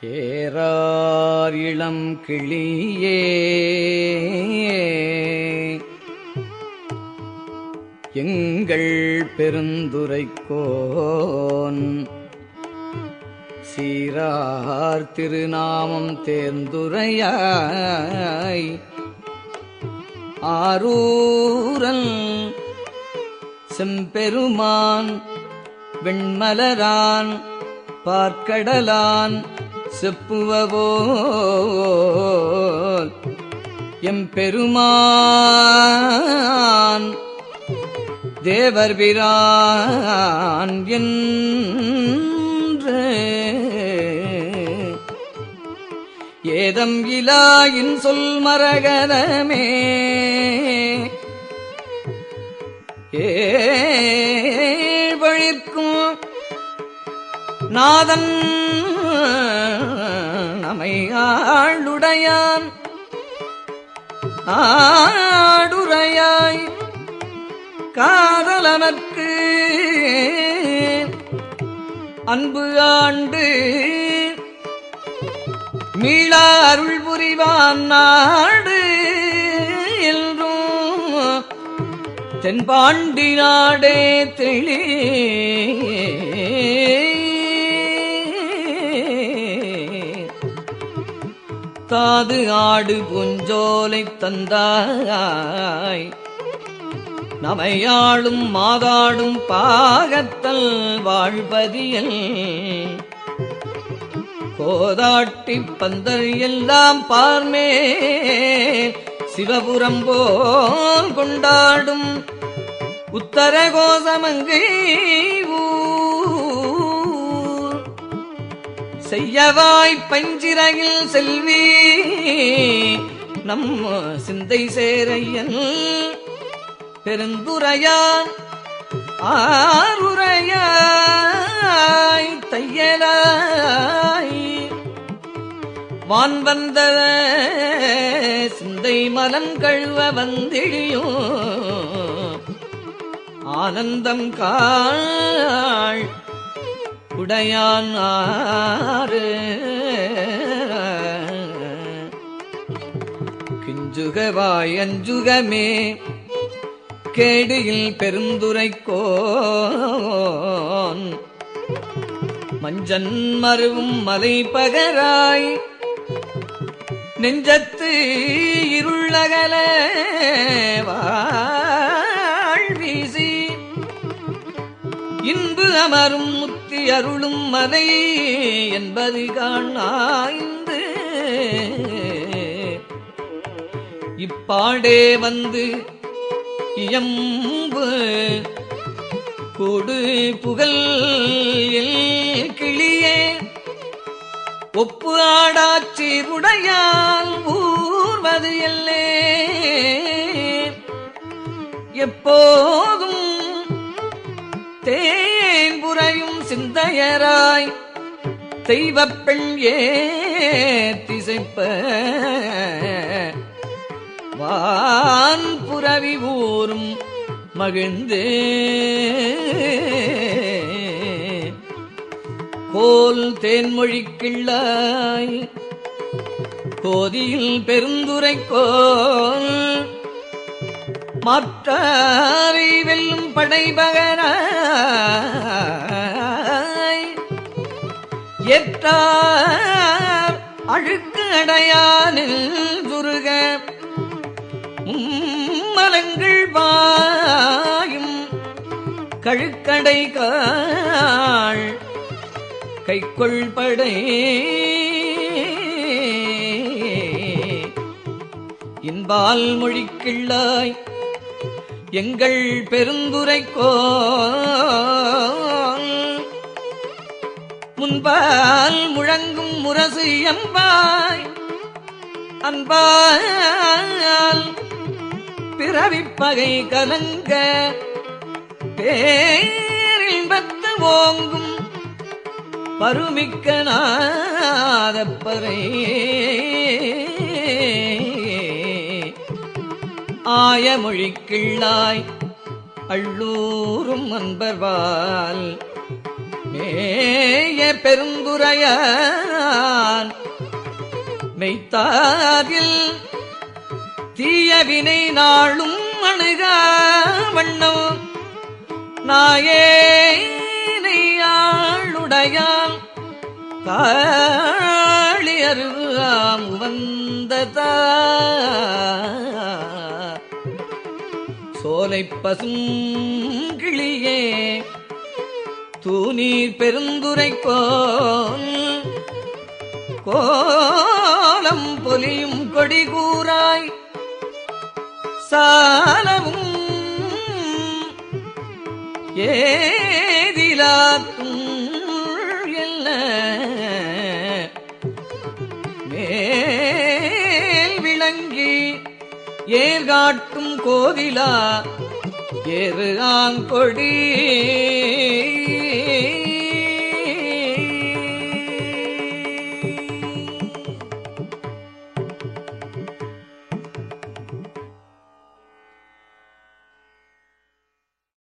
ஏறார் இளம் கிளியே எங்கள் பெருந்துரைக்கோன் சீரார் திருநாமம் தேர்ந்துரையாய் ஆரூரல் செம்பெருமான் வெண்மலரான் பார்க்கடலான் செப்புவவோல் எம்பெருமான் தேவர் பிரான் என்று ஏதம் இலாயின் சொல் மரகதமே ஏழ்வழிக்கும் நாதன் நமை ஆளுடையான் ஆடுரையாய் காதலனற்கு அன்பு ஆண்டு மீளா அருள் புரிவான் நாடு என்றும் தென்பாண்டி நாடே தெளி தாது ஆடு புஞ்சோலை தந்தாய் நமையாளும் மாதாடும் பாகத்தல் வாழ்பதியல் கோதாட்டி பந்தர் எல்லாம் பார்மே சிவபுரம் போல் கொண்டாடும் உத்தர கோசமங்கை ஊர் செய்யவாய் பஞ்சிரையில் செல்வி நம் சிந்தை சேரையன் பெருந்துரையான் ஆருரையாய் தையலாய் வான் வந்த சிந்தை மலம் கழுவ வந்திழியும் ஆனந்தம் காள் உடையான் ஆறு கிஞ்சுகவாய் அஞ்சுகமே கேடியில் பெருந்துரைக்கோன் மஞ்சன் மருவும் மலை பகராய் நெஞ்சத்து இருளகல வீசி இன்பு அமரும் முத்தி அருளும் மலை என்பது காணாய்ந்து இப்பாடே வந்து இயம்பு கொடு புகழ் கிளியே ஒப்பு ஆடாச்சி உடையால் ஊர்வது எல்லே எப்போதும் தேன் புரையும் சிந்தையராய் தெய்வப் பெண் ஏ திசைப்ப வான் புரவி ஊரும் மகிழ்ந்தே கோல் தேன்மொழி கிள்ளாய் கோதியில் பெருந்துரைக்கோல் மாற்றாரை வெல்லும் படைபகனாய் எற்றார் அழுக்கு அடையானில் துருக மலங்கள் வாயும் கழுக்கடை காள் கைக்கொள் படை இன்பால் மொழிக்கிள்ளாய் எங்கள் பெருந்துரைக்கோ முன்பால் முழங்கும் முரசு எம்பாய் அன்பால் பிறவிப்பகை கலங்க பேரின்பத்து ஓங்கும் பருமிக்க நாதப்பறை ஆயமொழி கிள்ளாய் அள்ளூரும் அன்பர்வால் மேய பெருந்துரையான் மெய்த்தாதில் தீயவினை நாளும் அணுகா வண்ணம் நாயேனையாளுடையான் காளி அருவாம் உவந்ததா சோலை பசும் கிளியே தூநீர் பெருந்துரை கோல் கோலம் பொலியும் கொடி கூறாய் சாலவும் ஏதிலாத்தும் எல்ல மேல் விளங்கி ஏர்காட்டும் கோதிலா ஏறு ஆங்கொடி